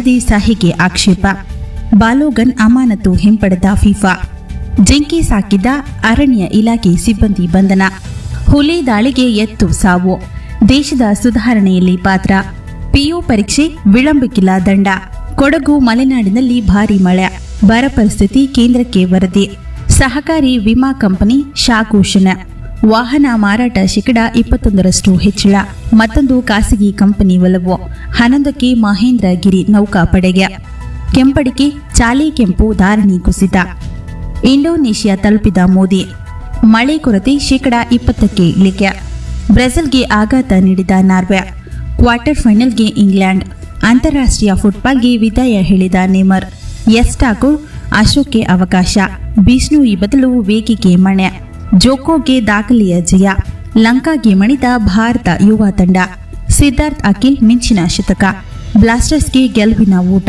ಮಾಡದೆ ಸಹಿಗೆ ಆಕ್ಷೇಪ ಬಾಲೋಗನ್ ಅಮಾನತು ಹಿಂಪಡೆದ ಫಿಫಾ ಜಿಂಕೆ ಸಾಕಿದ್ದ ಅರಣ್ಯ ಇಲಾಖೆ ಸಿಬ್ಬಂದಿ ಬಂಧನ ಹುಲಿ ದಾಳಿಗೆ ಎತ್ತು ಸಾವು ದೇಶದ ಸುಧಾರಣೆಯಲ್ಲಿ ಪಾತ್ರ ಪಿಯು ಪರೀಕ್ಷೆ ವಿಳಂಬಕ್ಕಿಲ್ಲ ದಂಡ ಕೊಡಗು ಮಲೆನಾಡಿನಲ್ಲಿ ಭಾರೀ ಮಳೆ ಬರ ಪರಿಸ್ಥಿತಿ ಕೇಂದ್ರಕ್ಕೆ ವರದಿ ಸಹಕಾರಿ ವಿಮಾ ಕಂಪನಿ ಶಾಘೋಷಣೆ ವಾಹನ ಮಾರಾಟ ಶೇಕಡ ಇಪ್ಪತ್ತೊಂದರಷ್ಟು ಹೆಚ್ಚಳ ಮತ್ತೊಂದು ಖಾಸಗಿ ಕಂಪನಿ ಒಲವು ಹನ್ನೊಂದಕ್ಕೆ ಮಹೇಂದ್ರ ಗಿರಿ ನೌಕಾಪಡೆಗೆ ಕೆಂಪಡಿಕೆ ಚಾಲಿ ಕೆಂಪು ಧಾರಣಿ ಕುಸಿತ ಇಂಡೋನೇಷ್ಯಾ ತಲುಪಿದ ಮೋದಿ ಮಳೆ ಕೊರತೆ ಶೇಕಡ ಇಪ್ಪತ್ತಕ್ಕೆ ಇಳಿಕೆ ಬ್ರೆಜಿಲ್ಗೆ ಆಘಾತ ನೀಡಿದ ನಾರ್ವೆ ಕ್ವಾರ್ಟರ್ ಫೈನಲ್ಗೆ ಇಂಗ್ಲೆಂಡ್ ಅಂತಾರಾಷ್ಟ್ರೀಯ ಫುಟ್ಬಾಲ್ಗೆ ವಿದಾಯ ಹೇಳಿದ ನೇಮರ್ ಎಸ್ ಠಾಕೂರ್ ಅಶೋಕ್ಗೆ ಅವಕಾಶ ಬಿಷ್ಣು ಈ ಬದಲು ವೇಗಿಗೆ ಮಣೆ ಜೋಕೋಗೆ ದಾಖಲೆಯ ಜಯ ಲಂಕಾಗೆ ಮಣಿದ ಭಾರತ ಯುವ ತಂಡ ಸಿದ್ಧಾರ್ಥ್ ಅಖಿಲ್ ಮಿಂಚಿನ ಶತಕ ಬ್ಲಾಸ್ಟರ್ಸ್ಗೆ ಗೆಲುವಿನ ಊಟ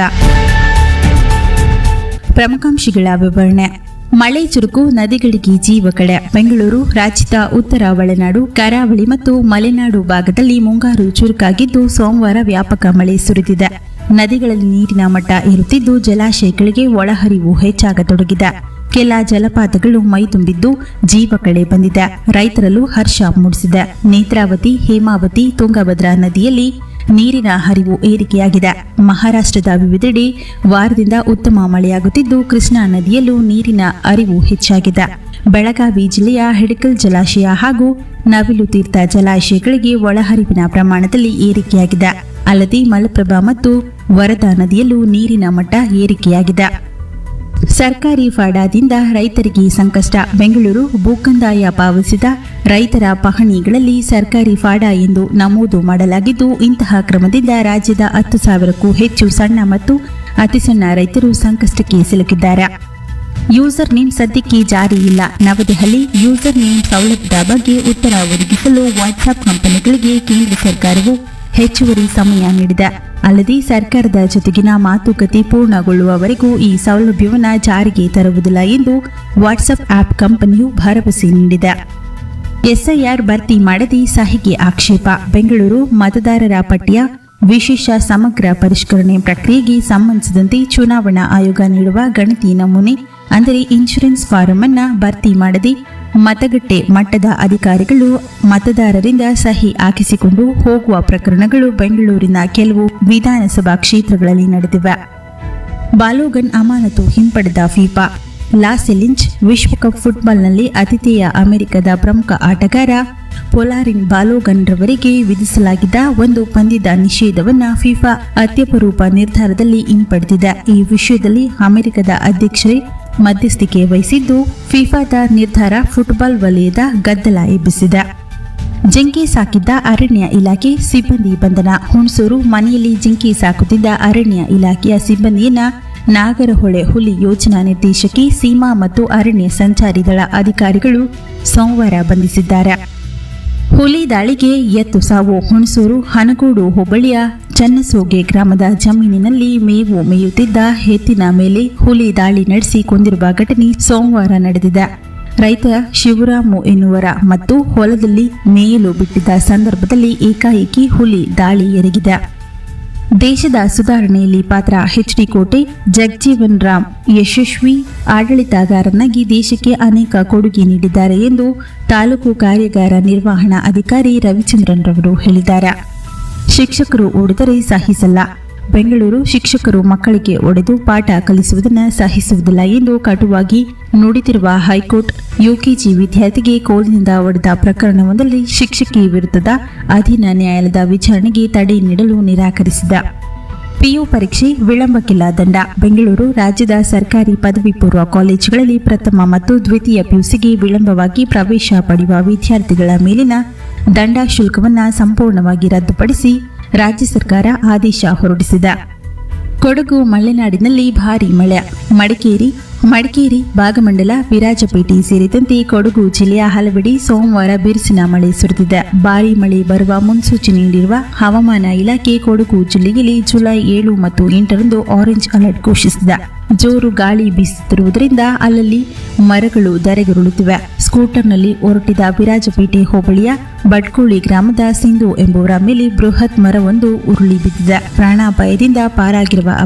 ಪ್ರಮುಖಾಂಶಗಳ ವಿವರಣೆ ಮಳೆ ಚುರುಕು ನದಿಗಳಿಗೆ ಜೀವ ಕಳೆ ಬೆಂಗಳೂರು ರಾಜ್ಯದ ಉತ್ತರ ಒಳನಾಡು ಕರಾವಳಿ ಮತ್ತು ಮಲೆನಾಡು ಭಾಗದಲ್ಲಿ ಮುಂಗಾರು ಚುರುಕಾಗಿದ್ದು ಸೋಮವಾರ ವ್ಯಾಪಕ ಮಳೆ ಸುರಿದಿದೆ ನದಿಗಳಲ್ಲಿ ನೀರಿನ ಮಟ್ಟ ಏರುತ್ತಿದ್ದು ಜಲಾಶಯಗಳಿಗೆ ಒಳಹರಿವು ಹೆಚ್ಚಾಗತೊಡಗಿದೆ ಕೆಲ ಜಲಪಾತಗಳು ಮೈತುಂಬಿದ್ದು ಜೀವ ಕಳೆ ಬಂದಿದೆ ರೈತರಲ್ಲೂ ಹರ್ಷ ಮೂಡಿಸಿದೆ ನೇತ್ರಾವತಿ ಹೇಮಾವತಿ ತುಂಗಭದ್ರಾ ನದಿಯಲ್ಲಿ ನೀರಿನ ಹರಿವು ಏರಿಕೆಯಾಗಿದೆ ಮಹಾರಾಷ್ಟ್ರದ ವಿವಿಧೆಡೆ ವಾರದಿಂದ ಉತ್ತಮ ಮಳೆಯಾಗುತ್ತಿದ್ದು ಕೃಷ್ಣಾ ನದಿಯಲ್ಲೂ ನೀರಿನ ಅರಿವು ಹೆಚ್ಚಾಗಿದೆ ಬೆಳಗಾವಿ ಜಿಲ್ಲೆಯ ಹಿಡಕಲ್ ಜಲಾಶಯ ಹಾಗೂ ನವಿಲು ತೀರ್ಥ ಜಲಾಶಯಗಳಿಗೆ ಒಳಹರಿವಿನ ಪ್ರಮಾಣದಲ್ಲಿ ಏರಿಕೆಯಾಗಿದೆ ಅಲ್ಲದೆ ಮಲಪ್ರಭಾ ಮತ್ತು ವರದಾ ನದಿಯಲ್ಲೂ ನೀರಿನ ಮಟ್ಟ ಏರಿಕೆಯಾಗಿದೆ ಸರ್ಕಾರಿ ಫಾಡಾದಿಂದ ರೈತರಿಗೆ ಸಂಕಷ್ಟ ಬೆಂಗಳೂರು ಭೂಕಂದಾಯ ಪಾವತಿಸಿದ ರೈತರ ಪಹಣಿಗಳಲ್ಲಿ ಸರ್ಕಾರಿ ಫಾಡಾ ಎಂದು ನಮೂದು ಮಾಡಲಾಗಿದ್ದು ಇಂತಹ ಕ್ರಮದಿಂದ ರಾಜ್ಯದ ಹತ್ತು ಸಾವಿರಕ್ಕೂ ಹೆಚ್ಚು ಸಣ್ಣ ಮತ್ತು ಅತಿಸಣ್ಣ ರೈತರು ಸಂಕಷ್ಟಕ್ಕೆ ಸಿಲುಕಿದ್ದಾರೆ ಯೂಸರ್ ನೇಮ್ ಸದ್ಯಕ್ಕೆ ಜಾರಿ ಇಲ್ಲ ನವದೆಹಲಿ ಯೂಸರ್ ನೇಮ್ ಸೌಲಭ್ಯದ ಬಗ್ಗೆ ಉತ್ತರ ಒದಗಿಸಲು ವಾಟ್ಸ್ಆಪ್ ಕಂಪನಿಗಳಿಗೆ ಕೇಂದ್ರ ಸರ್ಕಾರವು ಹೆಚ್ಚುವರಿ ಸಮಯ ನೀಡಿದೆ ಅಲ್ಲದೆ ಸರ್ಕಾರದ ಜೊತೆಗಿನ ಮಾತುಕತೆ ಪೂರ್ಣಗೊಳ್ಳುವವರೆಗೂ ಈ ಸೌಲಭ್ಯವನ್ನು ಜಾರಿಗೆ ತರುವುದಿಲ್ಲ ಎಂದು ವಾಟ್ಸ್ಆಪ್ ಆಪ್ ಕಂಪನಿಯು ಭರವಸೆ ನೀಡಿದೆ ಎಸ್ಐಆರ್ ಭರ್ತಿ ಮಾಡದೆ ಸಹಿಗೆ ಆಕ್ಷೇಪ ಬೆಂಗಳೂರು ಮತದಾರರ ಪಟ್ಟಿಯ ವಿಶೇಷ ಸಮಗ್ರ ಪರಿಷ್ಕರಣೆ ಪ್ರಕ್ರಿಯೆಗೆ ಸಂಬಂಧಿಸಿದಂತೆ ಚುನಾವಣಾ ಆಯೋಗ ನೀಡುವ ಗಣತಿ ನಮೂನೆ ಅಂದರೆ ಇನ್ಶೂರೆನ್ಸ್ ಫಾರಂ ಅನ್ನ ಭರ್ತಿ ಮಾಡದೆ ಮತಗಟ್ಟೆ ಮಟ್ಟದ ಅಧಿಕಾರಿಗಳು ಮತದಾರರಿಂದ ಸಹಿ ಹಾಕಿಸಿಕೊಂಡು ಹೋಗುವ ಪ್ರಕರಣಗಳು ಬೆಂಗಳೂರಿನ ಕೆಲವು ವಿಧಾನಸಭಾ ಕ್ಷೇತ್ರಗಳಲ್ಲಿ ನಡೆದಿವೆ ಬಾಲೋಗನ್ ಅಮಾನತು ಹಿಂಪಡೆದ ಫಿಫಾ ಲಾಸ್ ಎಲಿಂಚ್ ವಿಶ್ವಕಪ್ ಫುಟ್ಬಾಲ್ನಲ್ಲಿ ಅತಿಥೇಯ ಅಮೆರಿಕದ ಪ್ರಮುಖ ಆಟಗಾರ ಪೊಲಾರಿನ್ ಬಾಲೋಗನ್ ರವರಿಗೆ ವಿಧಿಸಲಾಗಿದ್ದ ಒಂದು ಪಂದ್ಯದ ನಿಷೇಧವನ್ನು ಫಿಫಾ ಅತ್ಯಪರೂಪ ನಿರ್ಧಾರದಲ್ಲಿ ಹಿಂಪಡೆದಿದೆ ಈ ವಿಷಯದಲ್ಲಿ ಅಮೆರಿಕದ ಅಧ್ಯಕ್ಷರೇ ಮಧ್ಯಸ್ಥಿಕೆ ವಹಿಸಿದ್ದು ಫಿಫಾದ ನಿರ್ಧಾರ ಫುಟ್ಬಾಲ್ ವಲಯದ ಗದ್ದಲ ಎಬ್ಬಿಸಿದೆ ಜಿಂಕೆ ಸಾಕಿದ್ದ ಅರಣ್ಯ ಇಲಾಖೆ ಸಿಬ್ಬಂದಿ ಬಂಧನ ಹುಣಸೂರು ಮನೆಯಲ್ಲಿ ಜಿಂಕೆ ಸಾಕುತ್ತಿದ್ದ ಅರಣ್ಯ ಇಲಾಖೆಯ ಸಿಬ್ಬಂದಿಯನ್ನ ನಾಗರಹೊಳೆ ಹುಲಿ ಯೋಜನಾ ನಿರ್ದೇಶಕಿ ಸೀಮಾ ಮತ್ತು ಅರಣ್ಯ ಸಂಚಾರಿ ದಳ ಅಧಿಕಾರಿಗಳು ಸೋಮವಾರ ಬಂಧಿಸಿದ್ದಾರೆ ಹುಲಿ ದಾಳಿಗೆ ಎತ್ತು ಸಾವು ಹುಣಸೂರು ಹನಗೂಡು ಹೋಬಳಿಯ ಚನ್ನಸೋಗೆ ಗ್ರಾಮದ ಜಮೀನಿನಲ್ಲಿ ಮೇವು ಮೇಯುತ್ತಿದ್ದ ಎತ್ತಿನ ಮೇಲೆ ಹುಲಿ ದಾಳಿ ನಡೆಸಿ ಕೊಂದಿರುವ ಘಟನೆ ಸೋಮವಾರ ನಡೆದಿದೆ ರೈತ ಶಿವರಾಮು ಎನ್ನುವರ ಮತ್ತು ಹೊಲದಲ್ಲಿ ಮೇಯಲು ಬಿಟ್ಟಿದ್ದ ಸಂದರ್ಭದಲ್ಲಿ ಏಕಾಏಕಿ ಹುಲಿ ದಾಳಿ ಎರಗಿದೆ ದೇಶದ ಸುಧಾರಣೆಯಲ್ಲಿ ಪಾತ್ರ ಎಚ್ಡಿ ಕೋಟೆ ಜಗಜೀವನ್ ರಾಮ್ ಯಶಸ್ವಿ ಆಡಳಿತಗಾರನಾಗಿ ದೇಶಕ್ಕೆ ಅನೇಕ ಕೊಡುಗೆ ನೀಡಿದ್ದಾರೆ ಎಂದು ತಾಲೂಕು ಕಾರ್ಯಾಗಾರ ನಿರ್ವಹಣಾ ಅಧಿಕಾರಿ ರವಿಚಂದ್ರನ್ ರವರು ಹೇಳಿದ್ದಾರೆ ಶಿಕ್ಷಕರು ಓಡಿದರೆ ಸಹಿಸಲ್ಲ ಬೆಂಗಳೂರು ಶಿಕ್ಷಕರು ಮಕ್ಕಳಿಗೆ ಒಡೆದು ಪಾಠ ಕಲಿಸುವುದನ್ನು ಸಹಿಸುವುದಿಲ್ಲ ಎಂದು ಕಟುವಾಗಿ ನುಡಿದಿರುವ ಹೈಕೋರ್ಟ್ ಯುಕೆಜಿ ವಿದ್ಯಾರ್ಥಿಗೆ ಕೋಲಿನಿಂದ ಒಡೆದ ಪ್ರಕರಣವೊಂದರಲ್ಲಿ ಶಿಕ್ಷಕಿ ವಿರುದ್ಧದ ಅಧೀನ ನ್ಯಾಯಾಲಯದ ವಿಚಾರಣೆಗೆ ತಡೆ ನೀಡಲು ನಿರಾಕರಿಸಿದ ಪಿಯು ಪರೀಕ್ಷೆ ವಿಳಂಬಕ್ಕಿಲ್ಲ ದಂಡ ಬೆಂಗಳೂರು ರಾಜ್ಯದ ಸರ್ಕಾರಿ ಪದವಿ ಪೂರ್ವ ಕಾಲೇಜುಗಳಲ್ಲಿ ಪ್ರಥಮ ಮತ್ತು ದ್ವಿತೀಯ ಪಿಯುಸಿಗೆ ವಿಳಂಬವಾಗಿ ಪ್ರವೇಶ ಪಡೆಯುವ ವಿದ್ಯಾರ್ಥಿಗಳ ಮೇಲಿನ ದಂಡ ಶುಲ್ಕವನ್ನು ಸಂಪೂರ್ಣವಾಗಿ ರದ್ದುಪಡಿಸಿ ರಾಜ್ಯ ಸರ್ಕಾರ ಆದೇಶ ಹೊರಡಿಸಿದೆ ಕೊಡಗು ಮಲೆನಾಡಿನಲ್ಲಿ ಭಾರೀ ಮಳೆ ಮಡಿಕೇರಿ ಮಡಿಕೇರಿ ಭಾಗಮಂಡಲ ವಿರಾಜಪೇಟೆ ಸೇರಿದಂತೆ ಕೊಡಗು ಜಿಲ್ಲೆಯ ಹಲವೆಡೆ ಸೋಮವಾರ ಬಿರುಸಿನ ಮಳೆ ಸುರಿದಿದೆ ಭಾರೀ ಮಳೆ ಬರುವ ಮುನ್ಸೂಚನೆ ನೀಡಿರುವ ಹವಾಮಾನ ಇಲಾಖೆ ಕೊಡಗು ಜಿಲ್ಲೆಯಲ್ಲಿ ಜುಲೈ ಏಳು ಮತ್ತು ಎಂಟರಂದು ಆರೆಂಜ್ ಅಲರ್ಟ್ ಘೋಷಿಸಿದೆ ಜೋರು ಗಾಳಿ ಬೀಸುತ್ತಿರುವುದರಿಂದ ಅಲ್ಲಲ್ಲಿ ಮರಗಳು ಧರೆಗುರುಳುತ್ತಿವೆ ಸ್ಕೂಟರ್ನಲ್ಲಿ ಹೊರಟಿದ ವಿರಾಜಪೇಟೆ ಹೋಬಳಿಯ ಬಡ್ಕೋಳಿ ಗ್ರಾಮದ ಸಿಂಧು ಎಂಬುವರ ಮೇಲೆ ಬೃಹತ್ ಮರವೊಂದು ಉರುಳಿ ಬಿದ್ದಿದೆ ಪ್ರಾಣಾಪಾಯದಿಂದ ಪಾರಾಗಿರುವ